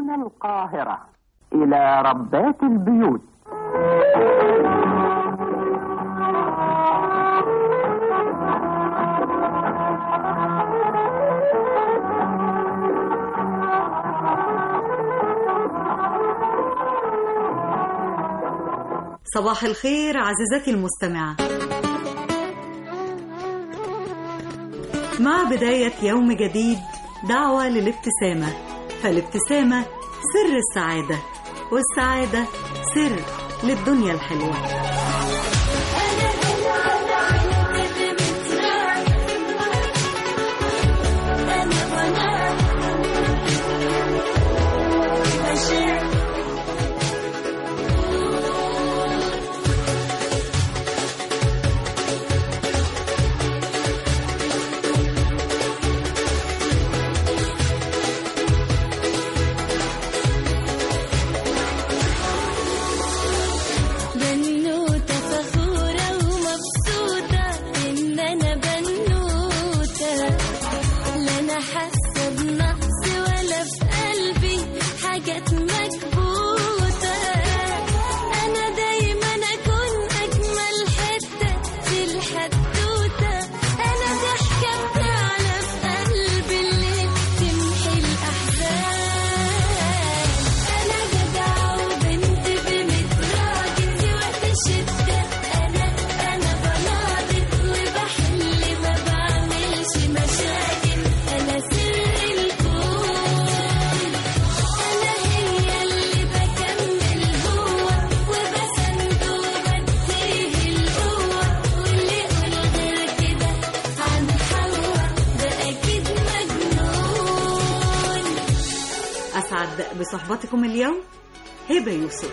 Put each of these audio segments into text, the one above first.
من القاهرة إلى ربات البيوت صباح الخير عزيزتي المستمعة مع بداية يوم جديد دعوة للابتسامة فالابتسامة سر السعادة والسعادة سر للدنيا الحلوة بنوتة فخورة ومبسوطة إن أنا بنوتة لا أنا حاسة بنقص ولا في قلبي حاجات مكبوتة أنا دايما أكون أجمل حتة في الحدوتة أنا ضحكة بتعلى في قلبي اللي تمحي الأحزان أنا جدعة وبنت بميت راجل وقت الشدة أنا أنا بناضل وبحل ما بعملش مشاكل أنا سر الكون أنا هي اللي بكمل هو وبسند وبديه القوة واللي يقول غير كده عن حوا ده أكيد مجنون أسعد بصحبتكم اليوم هبة يوسف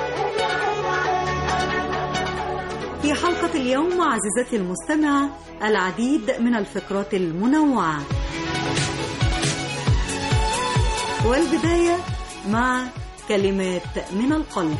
في حلقة اليوم عزيزتي المستمعة العديد من الفقرات المنوعة والبداية مع كلمات من القلب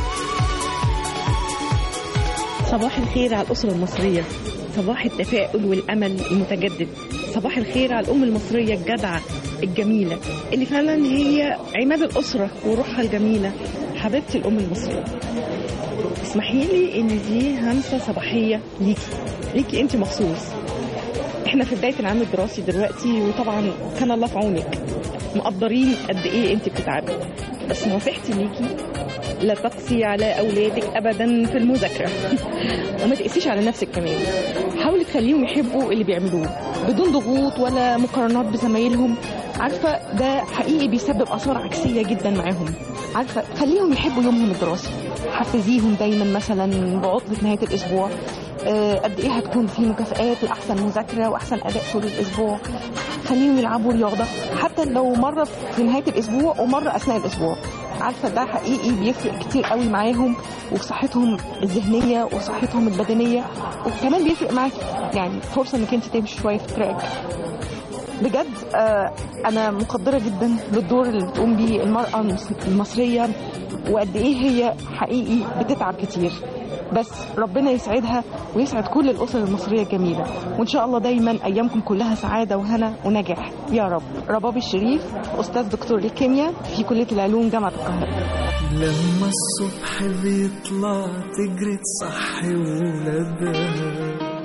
صباح الخير على الأسرة المصرية صباح التفاؤل والأمل المتجدد صباح الخير على الأم المصرية الجدعة الجميلة اللي فعلا هي عماد الأسرة وروحها الجميلة حبيبتي الأم المصرية اسمحي لي ان دي همسة صباحية ليكي ليكي انت مخصوص احنا في بداية العام الدراسي دلوقتي وطبعا كان الله في عونك مقدرين قد ايه انت بتتعبي بس نصيحتي ليكي لا تقسي على اولادك ابدا في المذاكره وما تقسيش على نفسك كمان حاولي تخليهم يحبوا اللي بيعملوه بدون ضغوط ولا مقارنات بزمايلهم عارفه ده حقيقي بيسبب اثار عكسيه جدا معاهم عارفه خليهم يحبوا يومهم الدراسي حفزيهم دايما مثلا بعطله نهايه الاسبوع آه، قد ايه هتكون في مكافآت لاحسن مذاكره واحسن اداء طول الاسبوع خليهم يلعبوا رياضه حتى لو مره في نهايه الاسبوع ومره اثناء الاسبوع عارفه ده حقيقي بيفرق كتير قوي معاهم وفي صحتهم الذهنيه وصحتهم البدنيه وكمان بيفرق معاكي يعني فرصه انك انت تمشي شويه في تراك بجد آه، انا مقدره جدا للدور اللي بتقوم بيه المراه المس- المصريه وقد ايه هي حقيقي بتتعب كتير بس ربنا يسعدها ويسعد كل الاسر المصريه الجميله وان شاء الله دايما ايامكم كلها سعاده وهنا ونجاح يا رب رباب الشريف استاذ دكتور الكيمياء في كليه العلوم جامعه القاهره لما الصبح بيطلع تجري تصحي ولادها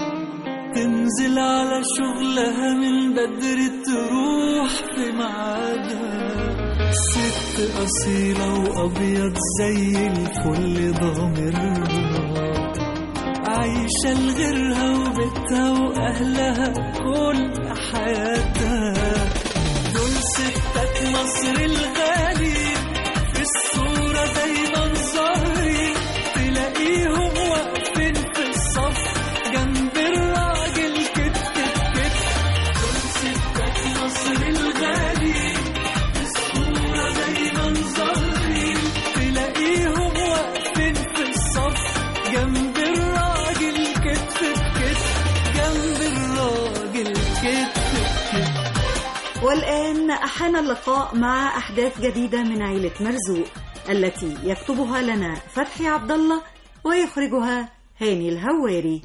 تنزل على شغلها من بدري تروح في ميعادها ست أصيلة وأبيض زي الفل ضامرها عايشة لغيرها وبيتها وأهلها كل حياتها دول ستات مصر الغالي في الصورة دايما ظاهرين تلاقيهم واقفين في الصف جنب الراجل كتف بكتف دول ستات مصر الغالي في الصورة دايما ظاهرين تلاقيهم واقفين في الصف جنب الراجل كتف بكتف جنب الراجل كتف بكتف والآن أحان اللقاء مع أحداث جديدة من عيلة مرزوق التي يكتبها لنا فتحي عبد الله ويخرجها هاني الهواري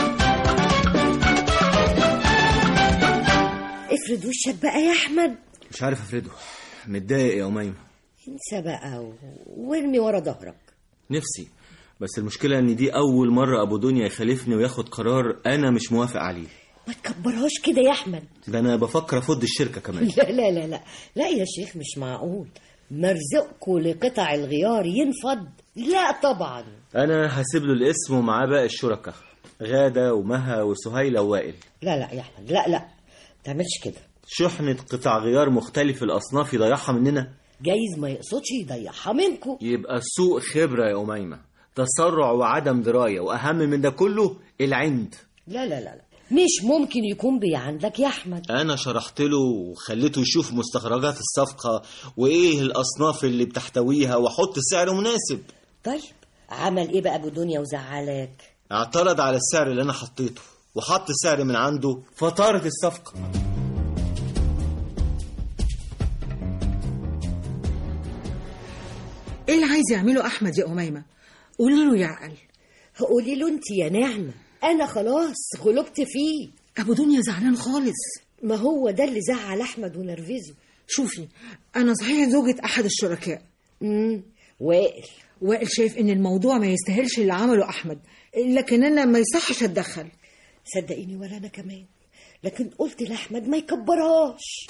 افرد وشك بقى يا احمد مش عارف افرده متضايق يا أميمة انسى بقى و... وارمي ورا ظهرك نفسي بس المشكلة ان دي أول مرة أبو دنيا يخالفني وياخد قرار أنا مش موافق عليه ما تكبرهاش كده يا احمد ده أنا بفكر أفض الشركة كمان لا لا لا لا لا يا شيخ مش معقول مرزقكوا لقطع الغيار ينفض لا طبعا أنا هسيب له الاسم ومعاه باقي الشركاء غادة ومها وسهيلة ووائل لا لا يا احمد لا لا ما تعملش كده شحنة قطع غيار مختلف الأصناف يضيعها مننا جايز ما يقصدش يضيعها منكم يبقى سوء خبرة يا أميمة تسرع وعدم دراية وأهم من ده كله العند لا لا لا لا مش ممكن يكون بيعندك يا احمد أنا شرحت له وخليته يشوف مستخرجات الصفقة وإيه الأصناف اللي بتحتويها وأحط سعر مناسب طيب عمل ايه بقى ابو دنيا وزعلك اعترض على السعر اللي أنا حطيته وحط سعر من عنده فطارت الصفقة ايه اللي عايز يعمله احمد يا اميمه قولي له يعقل قولي له انت يا نعمه انا خلاص غلبت فيه ابو دنيا زعلان خالص ما هو ده اللي زعل احمد ونرفزه شوفي انا صحيح زوجة احد الشركاء امم وائل وائل شايف ان الموضوع ما يستاهلش اللي عمله احمد لكن انا ما يصحش اتدخل صدقيني ولا انا كمان لكن قلت لاحمد ما يكبرهاش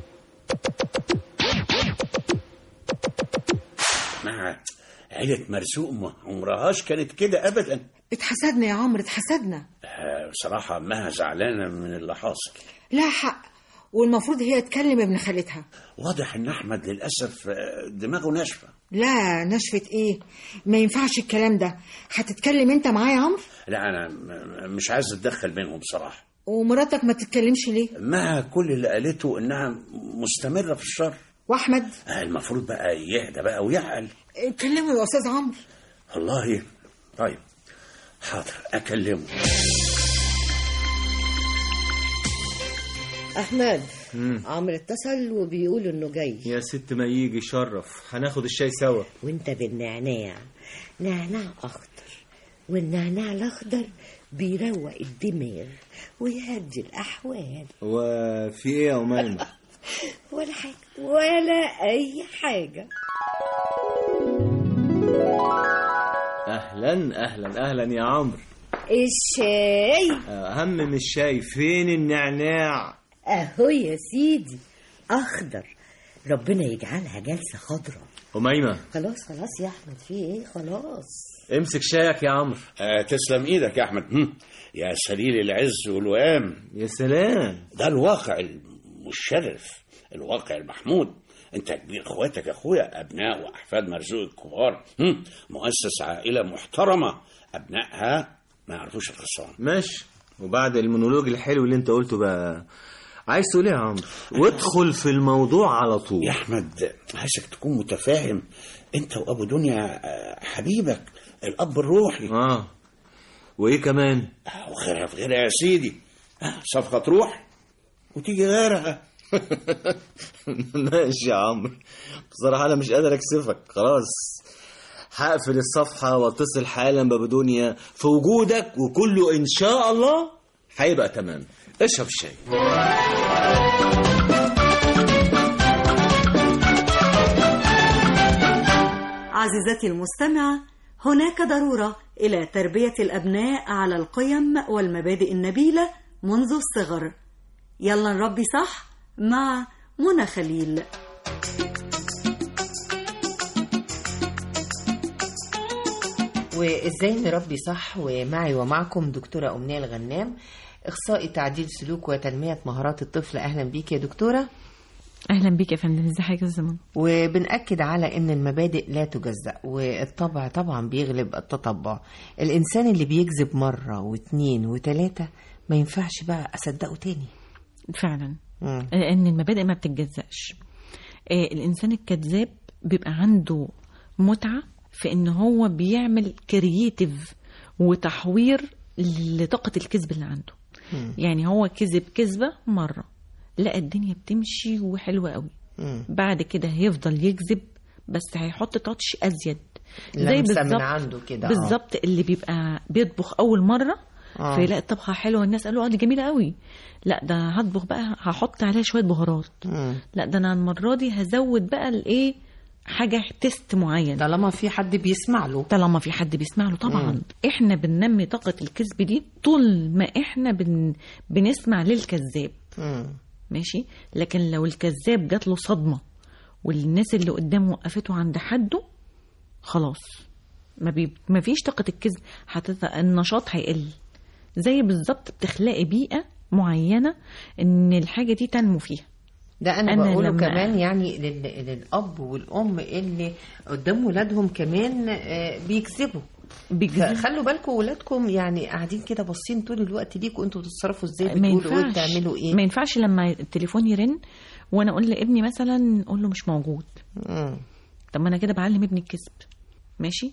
مع عيلة مرزوق ما عمرهاش كانت كده أبدا اتحسدنا يا عمرو اتحسدنا آه، بصراحة أمها زعلانة من اللي حاصل لا حق والمفروض هي تكلم ابن خالتها واضح إن أحمد للأسف آه، دماغه ناشفة لا نشفة ايه ما ينفعش الكلام ده هتتكلم انت معايا يا عمرو لا أنا م- مش عايز أتدخل بينهم بصراحة ومراتك ما تتكلمش ليه مع كل اللي قالته إنها مستمرة في الشر واحمد آه، المفروض بقى يهدى بقى ويعقل كلمه يا استاذ عمرو والله طيب حاضر أكلمه احمد مم. عمرو اتصل وبيقول انه جاي يا ست ما يجي شرف هناخد الشاي سوا وانت بالنعناع نعناع اخضر والنعناع الاخضر بيروق الدماغ ويهدي الاحوال وفي ايه يا أميمة ولا حاجه ولا اي حاجه أهلا أهلا أهلا يا عمرو الشاي أهم من الشاي فين النعناع اهو يا سيدي اخضر ربنا يجعلها جلسه خضراء أميمة خلاص خلاص يا احمد في ايه خلاص امسك شايك يا عمرو آه تسلم إيدك يا أحمد هم، يا سليل العز والوئام يا سلام ده الواقع المشرف الواقع المحمود انت كبير اخواتك يا اخويا ابناء واحفاد مرزوق الكبار هم، مؤسس عائله محترمه ابنائها ما يعرفوش الخسران ماشي وبعد المونولوج الحلو اللي انت قلته بقى عايز تقول ايه يا عمرو وادخل في الموضوع على طول يا احمد عايزك تكون متفاهم انت وابو دنيا آه، حبيبك الاب الروحي اه وايه كمان آه، وغيرها في غيرها يا سيدي آه، صفقه تروح وتيجي غيرها ماشي يا عمرو بصراحة أنا مش قادر أكسفك خلاص هقفل الصفحة واتصل حالا بأبو دنيا في وجودك وكله إن شاء الله هيبقى تمام اشرب الشاي عزيزتي المستمعة هناك ضرورة إلى تربية الأبناء على القيم والمبادئ النبيلة منذ الصغر يلا نربي صح مع منى خليل وازاي نربي صح ومعي ومعكم دكتوره امنيه الغنام اخصائي تعديل سلوك وتنميه مهارات الطفل اهلا بيك يا دكتوره اهلا بيك يا فندم ازي حضرتك يا زمان وبنأكد على ان المبادئ لا تجزأ والطبع طبعا بيغلب التطبع الانسان اللي بيكذب مره واتنين وتلاته ما ينفعش بقى اصدقه تاني فعلا مم. لان المبادئ ما بتتجزأش آه، الانسان الكذاب بيبقى عنده متعه في ان هو بيعمل كرييتيف وتحوير لطاقه الكذب اللي عنده مم. يعني هو كذب كذبه مره لقى الدنيا بتمشي وحلوه قوي مم. بعد كده هيفضل يكذب بس هيحط تاتش ازيد لمسة من عنده كده، آه. بالظبط اللي بيبقى بيطبخ اول مره آه. فيلاقي الطبخه حلوه الناس قالوا اه دي جميله قوي لا ده هطبخ بقى هحط عليها شويه بهارات مم. لا ده انا المره دي هزود بقى الايه حاجه تيست معين طالما في حد بيسمع له طالما في حد بيسمع له طبعا مم. احنا بننمي طاقه الكذب دي طول ما احنا بن... بنسمع للكذاب مم. ماشي لكن لو الكذاب جات له صدمه والناس اللي قدامه وقفته عند حده خلاص ما, بي... ما فيش طاقه الكذب هتت... النشاط هيقل زي بالظبط بتخلقي بيئه معينه ان الحاجه دي تنمو فيها ده انا, أنا بقوله لما- كمان يعني لل... للاب والام اللي قدام ولادهم كمان آه، بيكذبوا بيكذبوا. فخلوا بالكم ولادكم يعني قاعدين كده باصين طول الوقت ليكوا انتوا بتتصرفوا ازاي ما بتقولوا ايه ينفعش بتعملوا ايه ما ينفعش لما التليفون يرن وانا اقول لابني مثلا اقول له مش موجود مم. طب ما انا كده بعلم ابني الكذب ماشي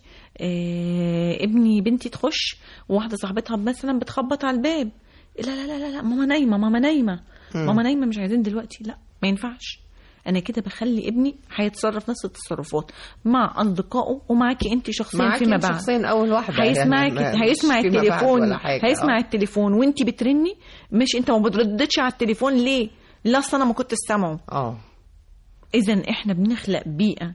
آه ابني بنتي تخش وواحده صاحبتها مثلا بتخبط على الباب لا لا لا لا, لا ماما نايمه ماما نايمه مم. ماما نايمه مش عايزين دلوقتي لا ما ينفعش انا كده بخلي ابني هيتصرف نفس التصرفات مع اصدقائه ومعاكي انت شخصيا معاكي فيما انت بعد شخصيا اول واحده هيسمعك يعني ما- هيسمع مش فيما بعد التليفون ولا حاجة. هيسمع آه. التليفون وانت بترني مش انت ما بترددش على التليفون ليه لا اصل انا ما كنت سامعه اه اذا احنا بنخلق بيئه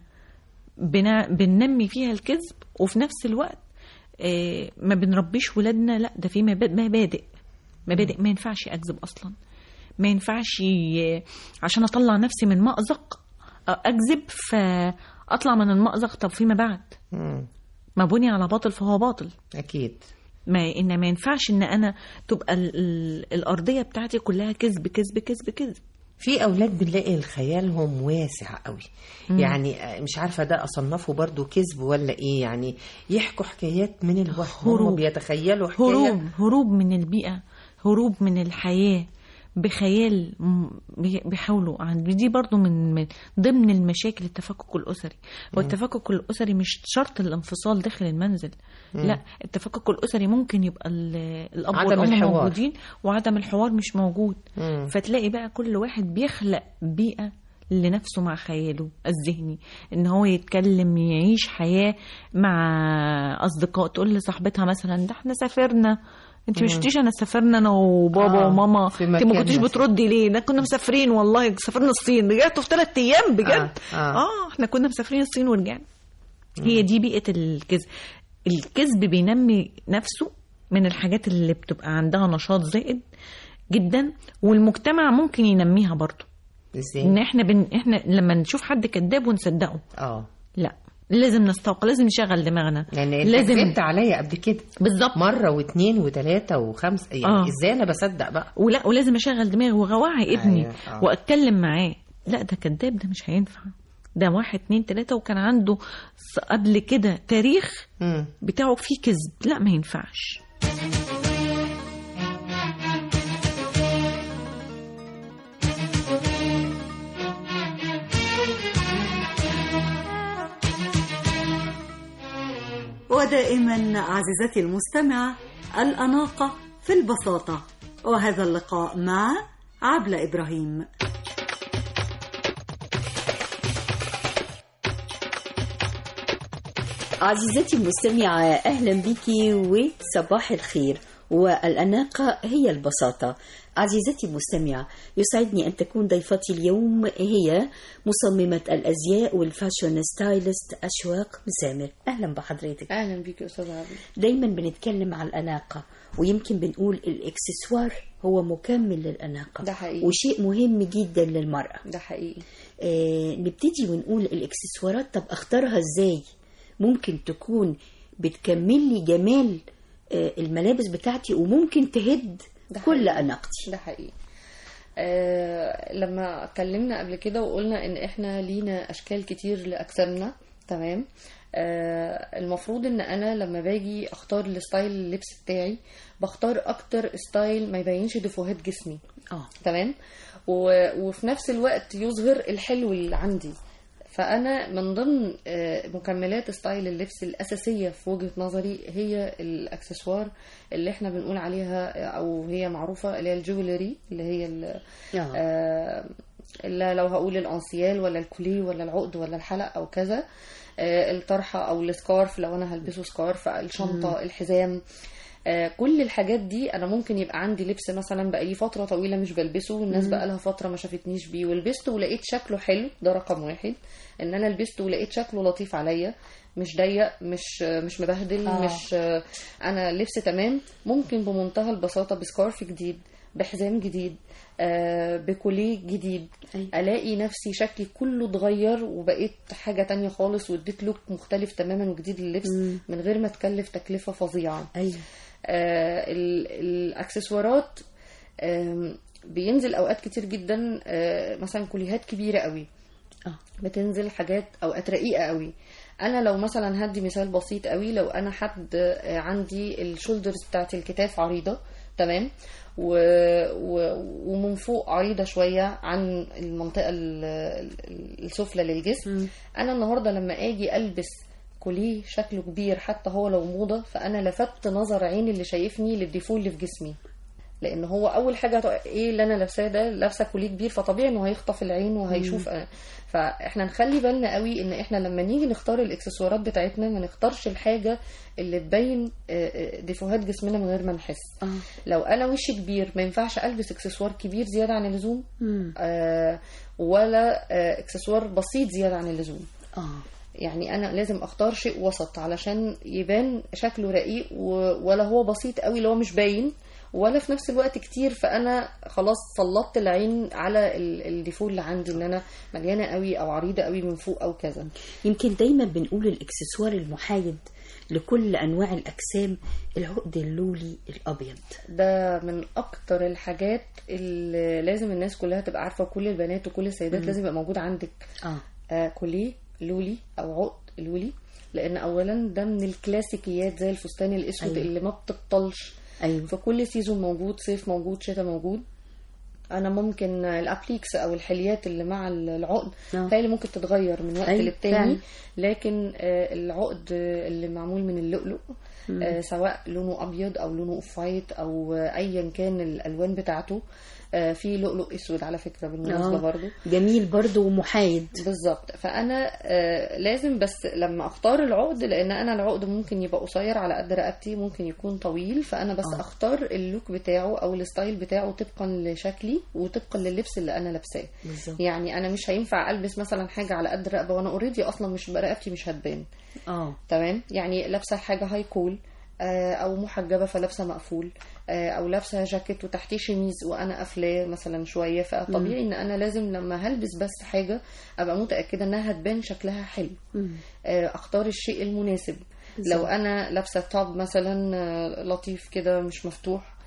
بنا بننمي فيها الكذب وفي نفس الوقت آه، ما بنربيش ولادنا لا ده في مبا- مبادئ مبادئ ما ينفعش اكذب اصلا ما ينفعش آه، عشان اطلع نفسي من مأزق آه، اكذب فاطلع من المأزق طب فيما بعد مم. ما بني على باطل فهو باطل اكيد ما ان ما ينفعش ان انا تبقى ال ال الارضيه بتاعتي كلها كذب كذب كذب كذب في اولاد بنلاقي خيالهم واسع قوي مم. يعني آه، مش عارفه ده اصنفه برضو كذب ولا ايه يعني يحكوا حكايات من الوهم هروب. هم بيتخيلوا حكايه هروب هروب من البيئة هروب من الحياة بخيال م- بي- بيحاولوا عن دي برضو من من ضمن المشاكل التفكك الأسري والتفكك الأسري مش شرط الانفصال داخل المنزل مم. لا التفكك الأسري ممكن يبقى ال- الأب عدم والأم الحوار. موجودين وعدم الحوار مش موجود مم. فتلاقي بقى كل واحد بيخلق بيئة لنفسه مع خياله الذهني ان هو يتكلم يعيش حياة مع اصدقاء تقول لصاحبتها مثلا ده احنا سافرنا انت مش مم. شفتيش انا سافرنا انا وبابا آه، وماما في انت ما مكان كنتيش مثلا. بتردي ليه ده كنا مسافرين والله سافرنا الصين رجعتوا في ثلاث ايام بجد آه، آه. اه احنا كنا مسافرين الصين ورجعنا هي دي بيئة الكذب الكذب بينمي نفسه من الحاجات اللي بتبقى عندها نشاط زائد جدا والمجتمع ممكن ينميها برضه ازاي ان احنا بن... احنا لما نشوف حد كذاب ونصدقه اه لا لازم نستوقع لازم نشغل دماغنا يعني انت لازم كذبت عليا قبل كده بالظبط مره واثنين وثلاثه وخمسه يعني آه. ازاي انا بصدق بقى ولا ولازم اشغل دماغي واوعي ابني أيوة، آه. واتكلم معاه لا ده كذاب ده مش هينفع ده واحد اتنين تلاتة وكان عنده س- قبل كده تاريخ مم. بتاعه فيه كذب لا ما ينفعش ودائما عزيزتي المستمعة الأناقة في البساطة وهذا اللقاء مع عبلة إبراهيم عزيزتي المستمعة أهلا بك وصباح الخير والأناقة هي البساطة عزيزتي المستمعة يسعدني أن تكون ضيفتي اليوم هي مصممة الأزياء والفاشون ستايلست أشواق مسامر أهلا بحضرتك اهلا بيك يا استاذ عبد دايما بنتكلم على الأناقة ويمكن بنقول الإكسسوار هو مكمل للأناقة ده حقيقي. وشيء مهم جدا للمرأة ده حقيقي آه نبتدي ونقول الإكسسوارات طب أختارها إزاي ممكن تكون بتكمل لي جمال آه الملابس بتاعتي وممكن تهد ده كل حقيقي. أناقتي ده حقيقي آه لما اتكلمنا قبل كده وقلنا ان احنا لينا اشكال كتير لاجسامنا تمام آه المفروض ان انا لما باجي اختار الستايل اللبس بتاعي بختار اكتر ستايل ما يبينش ديفوهات جسمي اه تمام و... وفي نفس الوقت يظهر الحلو اللي عندي فانا من ضمن آه، مكملات ستايل اللبس الاساسيه في وجهه نظري هي الاكسسوار اللي احنا بنقول عليها او هي معروفه اللي هي الجولري اللي هي ال- آه. آه، اللي لو هقول الانسيال ولا الكوليه ولا العقد ولا الحلق او كذا آه، الطرحه او السكارف لو انا هلبسه سكارف الشنطه الحزام آه، كل الحاجات دي انا ممكن يبقى عندي لبس مثلا بقالي فتره طويله مش بلبسه والناس مم. بقى لها فتره ما شافتنيش بيه ولبسته ولقيت شكله حلو ده رقم واحد ان انا لبسته ولقيت شكله لطيف عليا مش ضيق مش مش مبهدل آه. آه. مش آه، انا لبس تمام ممكن بمنتهى البساطه بسكارف جديد بحزام جديد آه، بكوليه جديد الاقي نفسي شكلي كله اتغير وبقيت حاجه تانية خالص واديت لوك مختلف تماما وجديد لللبس مم. من غير ما تكلف تكلفه فظيعه ايوه آه ال- الاكسسوارات آم، بينزل اوقات كتير جدا آه، مثلا كليهات كبيره قوي آه. بتنزل حاجات اوقات رقيقه قوي انا لو مثلا هدي مثال بسيط قوي لو انا حد آه، عندي الشولدرز بتاعت الكتاف عريضه تمام و... و... ومن فوق عريضه شويه عن المنطقه ال- ال- السفلى للجسم انا النهارده لما اجي البس كوليه شكله كبير حتى هو لو موضه فانا لفت نظر عين اللي شايفني للديفول اللي في جسمي لان هو اول حاجه هتبقى ايه اللي انا لابساه ده لابسه كوليه كبير فطبيعي انه هيخطف العين وهيشوف أنا. فاحنا نخلي بالنا قوي ان احنا لما نيجي نختار الاكسسوارات بتاعتنا ما نختارش الحاجه اللي تبين آه، آه، ديفوهات جسمنا من غير ما نحس اه لو انا وشي كبير ما ينفعش البس اكسسوار كبير زياده عن اللزوم مم. آه ولا آه اكسسوار بسيط زياده عن اللزوم اه يعني انا لازم اختار شيء وسط علشان يبان شكله رقيق و- ولا هو بسيط قوي اللي هو مش باين ولا في نفس الوقت كتير فانا خلاص سلطت العين على ال- الديفول اللي عندي ان انا مليانه قوي او عريضه قوي من فوق او كذا يمكن دايما بنقول الاكسسوار المحايد لكل انواع الاجسام العقد اللولي الابيض ده من اكتر الحاجات اللي لازم الناس كلها تبقى عارفه كل البنات وكل السيدات مم. لازم يبقى موجود عندك اه آه كوليه لولي او عقد لولي لان اولا ده من الكلاسيكيات زي الفستان الاسود أيوة. أيوة. اللي ما بتبطلش ايوه في كل سيزون موجود صيف موجود شتاء موجود انا ممكن الابليكس او الحليات اللي مع العقد آه. هي اللي ممكن تتغير من وقت أيوة، للتاني فعلا. لكن آه، العقد اللي معمول من اللؤلؤ مم. آه، سواء لونه ابيض او لونه اوف وايت او آه، ايا كان الالوان بتاعته آه، في لؤلؤ اسود على فكره بالمناسبه آه. برضو جميل برضو ومحايد بالظبط فانا آه، لازم بس لما اختار العقد لان انا العقد ممكن يبقى قصير على قد رقبتي ممكن يكون طويل فانا بس آه. آه. اختار اللوك بتاعه او الستايل بتاعه طبقا لشكلي وطبقا لللبس اللي انا لابساه بالظبط يعني انا مش هينفع البس مثلا حاجه على قد رقبه وانا اوريدي اصلا مش رقبتي مش هتبان اه تمام يعني لابسه حاجه هاي كول آه، او محجبه فلابسه مقفول آه، او لابسه جاكيت وتحتيه شميز وانا قافلاه مثلا شويه فطبيعي ان انا لازم لما هلبس بس حاجه ابقى متاكده انها هتبان شكلها حلو مم. آه، اختار الشيء المناسب بالظبط. لو انا لابسه توب مثلا آه، لطيف كده مش مفتوح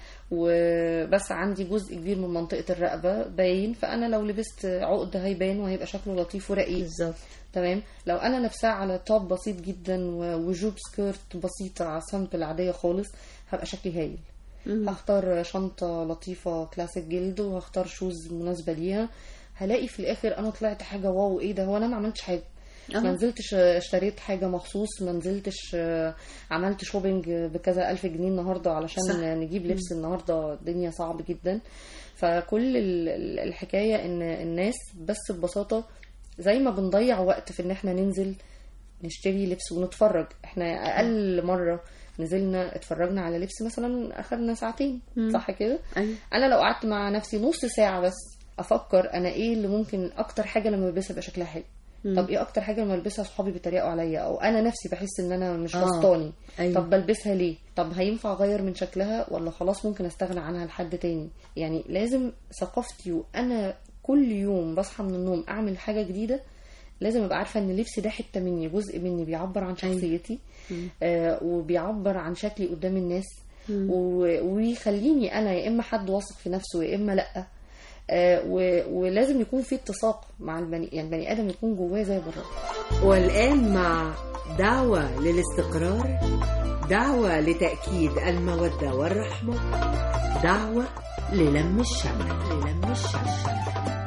وبس عندي جزء كبير من منطقه الرقبه باين فانا لو لبست عقد هيبان وهيبقى شكله لطيف ورقيق بالظبط تمام لو انا لابساه على توب بسيط جدا و- وجوب سكيرت بسيطه على سامبل عاديه خالص هبقى شكلي هايل مم. هختار شنطه لطيفه كلاسيك جلد وهختار شوز مناسبه ليها هلاقي في الاخر انا طلعت حاجه واو ايه ده هو انا ما عملتش حاجه آه. ما نزلتش اشتريت حاجه مخصوص ما نزلتش آه، عملت شوبينج بكذا الف جنيه النهارده علشان صح. نجيب لبس النهارده الدنيا صعب جدا فكل ال- ال- الحكايه ان الناس بس ببساطه زي ما بنضيع وقت في ان احنا ننزل نشتري لبس ونتفرج احنا اقل مره نزلنا اتفرجنا على لبس مثلا اخدنا ساعتين مم. صح كده ايوه انا لو قعدت مع نفسي نص ساعه بس افكر انا ايه اللي ممكن اكتر حاجه لما البسها يبقى شكلها حلو مم. طب ايه اكتر حاجه لما البسها صحابي بيتريقوا عليا او انا نفسي بحس ان انا مش آه. بسطاني أيوة. طب بلبسها ليه طب هينفع اغير من شكلها ولا خلاص ممكن استغنى عنها لحد تاني يعني لازم ثقافتي وانا كل يوم بصحى من النوم اعمل حاجه جديده لازم ابقى عارفه ان اللبس ده حته مني جزء مني بيعبر عن شخصيتي مم. آه وبيعبر عن شكلي قدام الناس مم. و- ويخليني انا يا اما حد واثق في نفسه يا اما لا آه و- ولازم يكون في اتساق مع البني يعني البني ادم يكون جواه زي بره والآن مع دعوة للاستقرار دعوة لتأكيد المودة والرحمة دعوة للم الشمل للم الشمل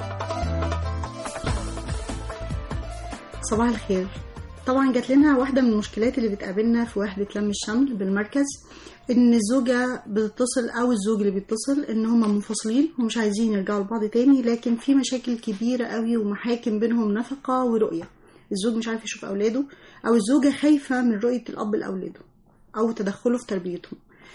صباح الخير طبعا جات لنا واحدة من المشكلات اللي بتقابلنا في وحدة لم الشمل بالمركز ان الزوجة بتتصل او الزوج اللي بيتصل ان هما منفصلين ومش عايزين يرجعوا لبعض تاني لكن في مشاكل كبيرة قوي ومحاكم بينهم نفقة ورؤية الزوج مش عارف يشوف اولاده او الزوجة خايفة من رؤية الاب لاولاده او تدخله في تربيتهم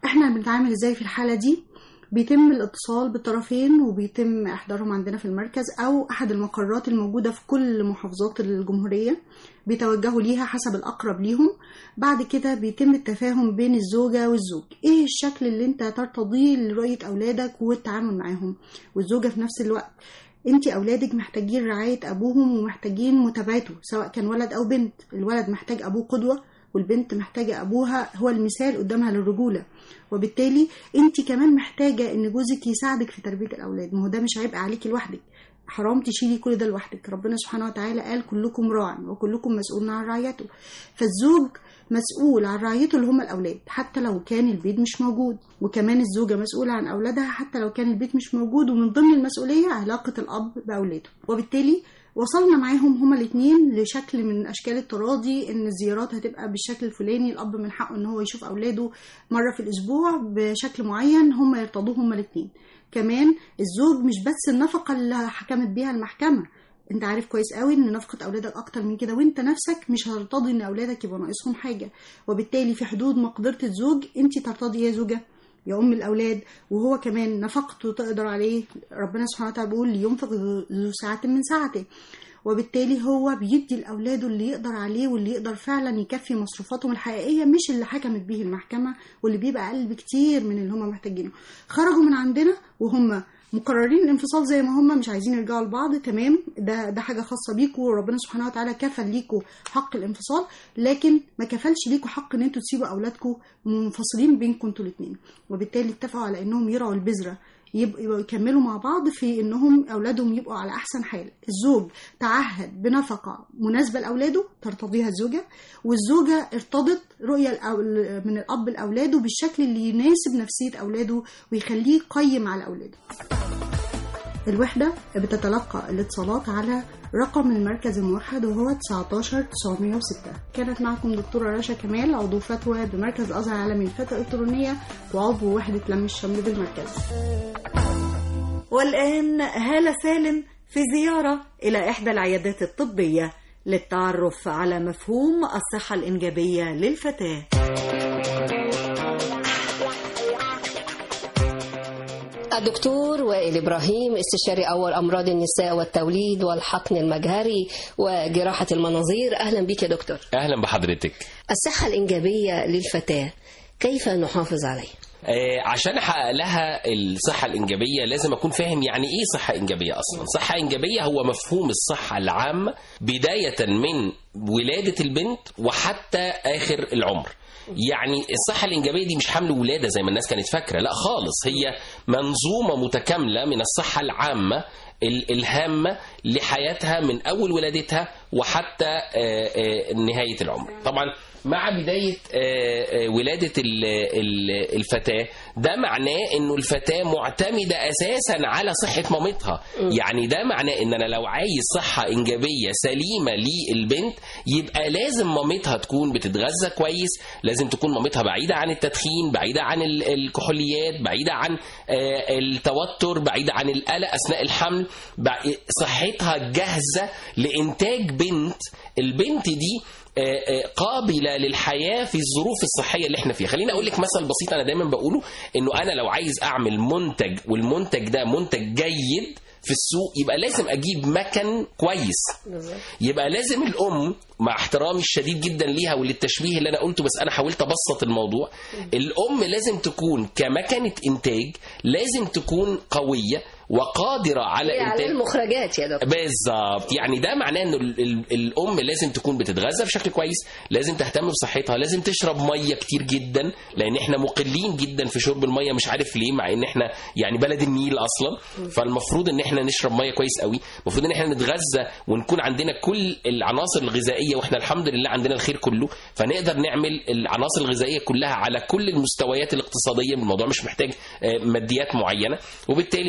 احنا بنتعامل ازاي في الحالة دي بيتم الاتصال بالطرفين وبيتم احضارهم عندنا في المركز او احد المقرات الموجودة في كل محافظات الجمهورية بيتوجهوا ليها حسب الاقرب ليهم بعد كده بيتم التفاهم بين الزوجة والزوج ايه الشكل اللي انت ترتضيه لرؤية اولادك والتعامل معاهم والزوجة في نفس الوقت انت اولادك محتاجين رعاية ابوهم ومحتاجين متابعته سواء كان ولد او بنت الولد محتاج ابوه قدوة والبنت محتاجة أبوها هو المثال قدامها للرجولة وبالتالي أنت كمان محتاجة إن جوزك يساعدك في تربية الأولاد ما هو ده مش عبء عليكي لوحدك حرام تشيلي كل ده لوحدك ربنا سبحانه وتعالى قال كلكم راع وكلكم مسؤول عن رعيته فالزوج مسؤول عن رعيته اللي هم الأولاد حتى لو كان البيت مش موجود وكمان الزوجة مسؤولة عن أولادها حتى لو كان البيت مش موجود ومن ضمن المسؤولية علاقة الأب بأولاده وبالتالي وصلنا معاهم هما الاثنين لشكل من اشكال التراضي ان الزيارات هتبقى بالشكل الفلاني الاب من حقه ان هو يشوف اولاده مره في الاسبوع بشكل معين هما يرتضوه هما الاثنين كمان الزوج مش بس النفقه اللي حكمت بيها المحكمه انت عارف كويس قوي ان نفقه اولادك اكتر من كده وانت نفسك مش هترتضي ان اولادك يبقى ناقصهم حاجه وبالتالي في حدود مقدره الزوج انت ترتضي يا زوجه يا ام الاولاد وهو كمان نفقته تقدر عليه ربنا سبحانه وتعالى بيقول لينفق ذو ساعه من ساعته وبالتالي هو بيدي لاولاده اللي يقدر عليه واللي يقدر فعلا يكفي مصروفاتهم الحقيقيه مش اللي حكمت به المحكمه واللي بيبقى اقل بكتير من اللي هم محتاجينه خرجوا من عندنا وهم مقررين الانفصال زي ما هم مش عايزين يرجعوا لبعض تمام ده ده حاجه خاصه بيكم وربنا سبحانه وتعالى كفل ليكم حق الانفصال لكن ما كفلش ليكم حق ان انتوا تسيبوا اولادكم منفصلين بينكم انتوا الاثنين وبالتالي اتفقوا على انهم يرعوا البذره يبقوا يكملوا مع بعض في انهم اولادهم يبقوا على احسن حال الزوج تعهد بنفقه مناسبه لاولاده ترتضيها الزوجه والزوجه ارتضت رؤيه الأول- من الاب لاولاده بالشكل اللي يناسب نفسيه اولاده ويخليه قيم على اولاده الوحدة بتتلقى الاتصالات على رقم المركز الموحد وهو 19 906 كانت معكم دكتورة رشا كمال عضو فتوى بمركز أزهر العالمي للفتوى الإلكترونية وعضو وحدة لم الشمل بالمركز والآن هالة سالم في زيارة إلى إحدى العيادات الطبية للتعرف على مفهوم الصحة الإنجابية للفتاة الدكتور وائل إبراهيم استشاري أول أمراض النساء والتوليد والحقن المجهري وجراحة المناظير أهلا بك يا دكتور اهلا بحضرتك الصحة الإنجابية للفتاة كيف نحافظ عليها؟ آه، عشان احقق لها الصحه الانجابيه لازم اكون فاهم يعني ايه صحه انجابيه اصلا صحه انجابيه هو مفهوم الصحه العامه بدايه من ولاده البنت وحتى اخر العمر يعني الصحة الإنجابية دي مش حمل ولادة زي ما الناس كانت فاكرة لا خالص هي منظومة متكاملة من الصحة العامة ال- الهامة لحياتها من أول ولادتها وحتى آه، آه، نهاية العمر طبعا مع بداية آه، آه، ولادة ال- ال- الفتاة ده معناه انه الفتاة معتمدة اساسا على صحة مامتها يعني ده معناه ان انا لو عايز صحة انجابية سليمة للبنت يبقى لازم مامتها تكون بتتغذى كويس لازم تكون مامتها بعيدة عن التدخين بعيدة عن ال- الكحوليات بعيدة عن آه، التوتر بعيدة عن القلق اثناء الحمل بع- صحتها جاهزة لانتاج بنت البنت دي آه، آه، قابله للحياه في الظروف الصحيه اللي احنا فيها خليني اقول لك مثل بسيط انا دايما بقوله انه انا لو عايز اعمل منتج والمنتج ده منتج جيد في السوق يبقى لازم اجيب مكن كويس يبقى لازم الام مع احترامي الشديد جدا ليها وللتشبيه اللي انا قلته بس انا حاولت ابسط الموضوع الام لازم تكون كمكنه انتاج لازم تكون قويه وقادره على على انتاج المخرجات يا دكتور بالظبط يعني ده معناه انه ال- ال- الام لازم تكون بتتغذى بشكل كويس لازم تهتم بصحتها لازم تشرب ميه كتير جدا لان احنا مقلين جدا في شرب الميه مش عارف ليه مع ان احنا يعني بلد النيل اصلا فالمفروض ان احنا نشرب ميه كويس قوي المفروض ان احنا نتغذى ونكون عندنا كل العناصر الغذائيه واحنا الحمد لله عندنا الخير كله فنقدر نعمل العناصر الغذائيه كلها على كل المستويات الاقتصاديه الموضوع مش محتاج آه، ماديات معينه وبالتالي نقدر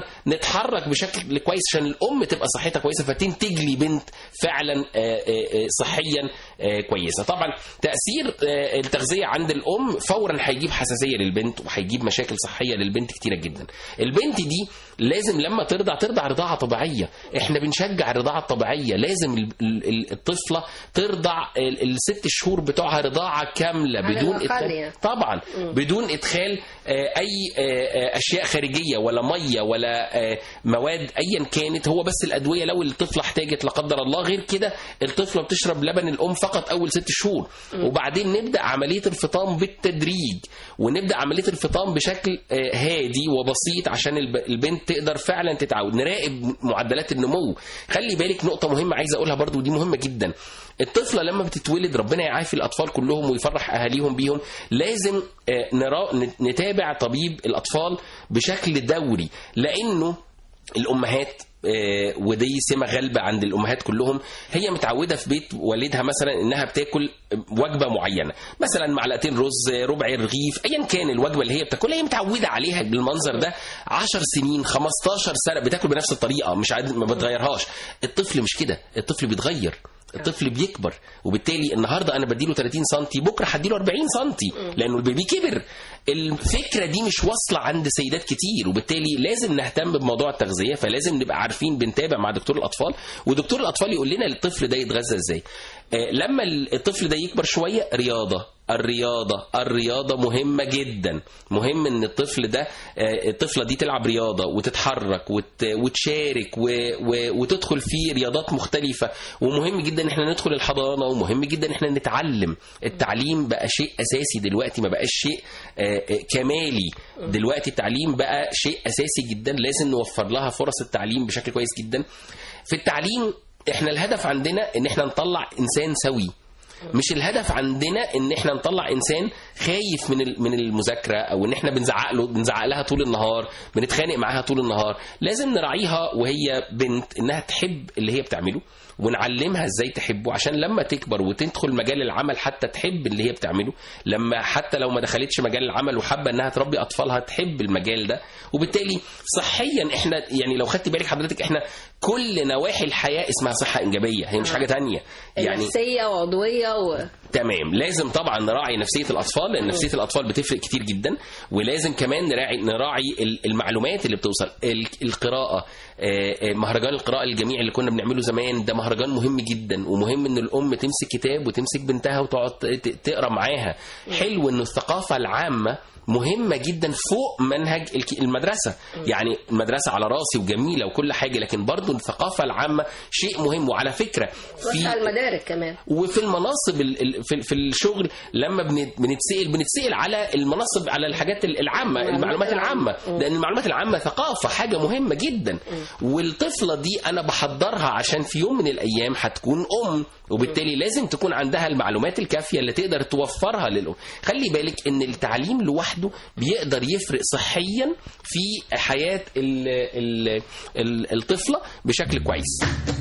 نتحرك بشكل كويس عشان الام تبقى صحتها كويسه فتنتج لي بنت فعلا آه، آه، آه، صحيا آه، كويسه طبعا تاثير آه، التغذيه عند الام فورا هيجيب حساسيه للبنت وهيجيب مشاكل صحيه للبنت كتيره جدا البنت دي لازم لما ترضع ترضع رضاعه طبيعيه احنا بنشجع الرضاعه الطبيعيه لازم ال- ال- ال- الطفله ترضع ال- الست شهور بتوعها رضاعه كامله على بدون الأقل إدخال يعني. طبعا مم. بدون ادخال آه، اي آه، آه، اشياء خارجيه ولا ميه ولا آه، مواد ايا كانت هو بس الادويه لو الطفله احتاجت لا قدر الله غير كده الطفله بتشرب لبن الام فقط اول ست شهور مم. وبعدين نبدا عمليه الفطام بالتدريج ونبدا عمليه الفطام بشكل آه، هادي وبسيط عشان الب- البنت تقدر فعلا تتعود نراقب معدلات النمو خلي بالك نقطه مهمه عايز اقولها برضو ودي مهمه جدا الطفله لما بتتولد ربنا يعافي الاطفال كلهم ويفرح اهاليهم بيهم لازم آه، نرا نتابع طبيب الاطفال بشكل دوري لانه الامهات آه، ودي سمة غالبة عند الأمهات كلهم هي متعودة في بيت والدها مثلا إنها بتاكل وجبة معينة مثلا معلقتين رز ربع رغيف أيا كان الوجبة اللي هي بتاكلها هي متعودة عليها بالمنظر ده 10 سنين 15 سنة بتاكل بنفس الطريقة مش عاد ما بتغيرهاش الطفل مش كده الطفل بيتغير الطفل بيكبر وبالتالي النهارده انا بديله 30 سم بكره هديله 40 سم لانه البيبي كبر الفكره دي مش واصله عند سيدات كتير وبالتالي لازم نهتم بموضوع التغذيه فلازم نبقى عارفين بنتابع مع دكتور الاطفال ودكتور الاطفال يقول لنا الطفل ده يتغذى ازاي آه، لما الطفل ده يكبر شويه رياضه الرياضة الرياضة مهمة جدا مهم ان الطفل ده آه، الطفلة دي تلعب رياضة وتتحرك وت- وتشارك و- و- وتدخل في رياضات مختلفة ومهم جدا ان احنا ندخل الحضانة ومهم جدا ان احنا نتعلم التعليم بقى شيء اساسي دلوقتي ما بقاش شيء آه، آه، كمالي دلوقتي التعليم بقى شيء اساسي جدا لازم نوفر لها فرص التعليم بشكل كويس جدا في التعليم احنا الهدف عندنا ان احنا نطلع انسان سوي مش الهدف عندنا ان احنا نطلع انسان خايف من ال- من المذاكره او ان احنا بنزعق له بنزعق لها طول النهار بنتخانق معاها طول النهار لازم نراعيها وهي بنت انها تحب اللي هي بتعمله ونعلمها ازاي تحبه عشان لما تكبر وتدخل مجال العمل حتى تحب اللي هي بتعمله لما حتى لو ما دخلتش مجال العمل وحابه انها تربي اطفالها تحب المجال ده وبالتالي صحيا احنا يعني لو خدت بالك حضرتك احنا كل نواحي الحياه اسمها صحه انجابيه هي مش حاجه تانية يعني نفسية وعضوية و... تمام لازم طبعا نراعي نفسيه الاطفال لان نفسيه الاطفال بتفرق كتير جدا ولازم كمان نراعي نراعي ال- المعلومات اللي بتوصل ال- القراءه آه، آه، مهرجان القراءه الجميع اللي كنا بنعمله زمان ده مهرجان مهم جدا ومهم ان الام تمسك كتاب وتمسك بنتها وتقعد ت- ت- تقرا معاها حلو ان الثقافه العامه مهمة جدا فوق منهج الك- المدرسة يعني المدرسة على راسي وجميلة وكل حاجة لكن برضو الثقافة العامة شيء مهم وعلى فكرة وسع المدارك كمان وفي المناصب ال- ال- في في الشغل لما بن- بنتسال بنتسال على المناصب على الحاجات ال- العامه المعلومات العامه لان المعلومات العامه ثقافه حاجه مهمه جدا والطفله دي انا بحضرها عشان في يوم من الايام هتكون ام وبالتالي لازم تكون عندها المعلومات الكافيه اللي تقدر توفرها للام خلي بالك ان التعليم لوحده بيقدر يفرق صحيا في حياه ال ال ال الطفله بشكل كويس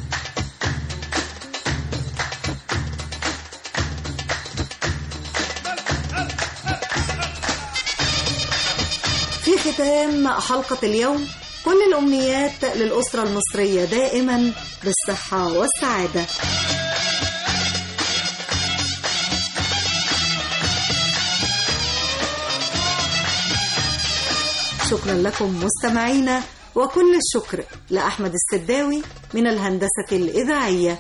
في ختام حلقة اليوم كل الأمنيات للأسرة المصرية دائما بالصحة والسعادة شكرا لكم مستمعينا وكل الشكر لأحمد السداوي من الهندسة الإذاعية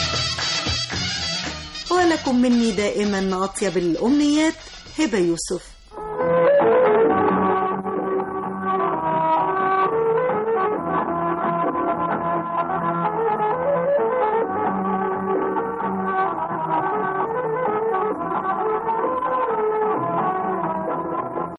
ولكم مني دائما أطيب الأمنيات هبة يوسف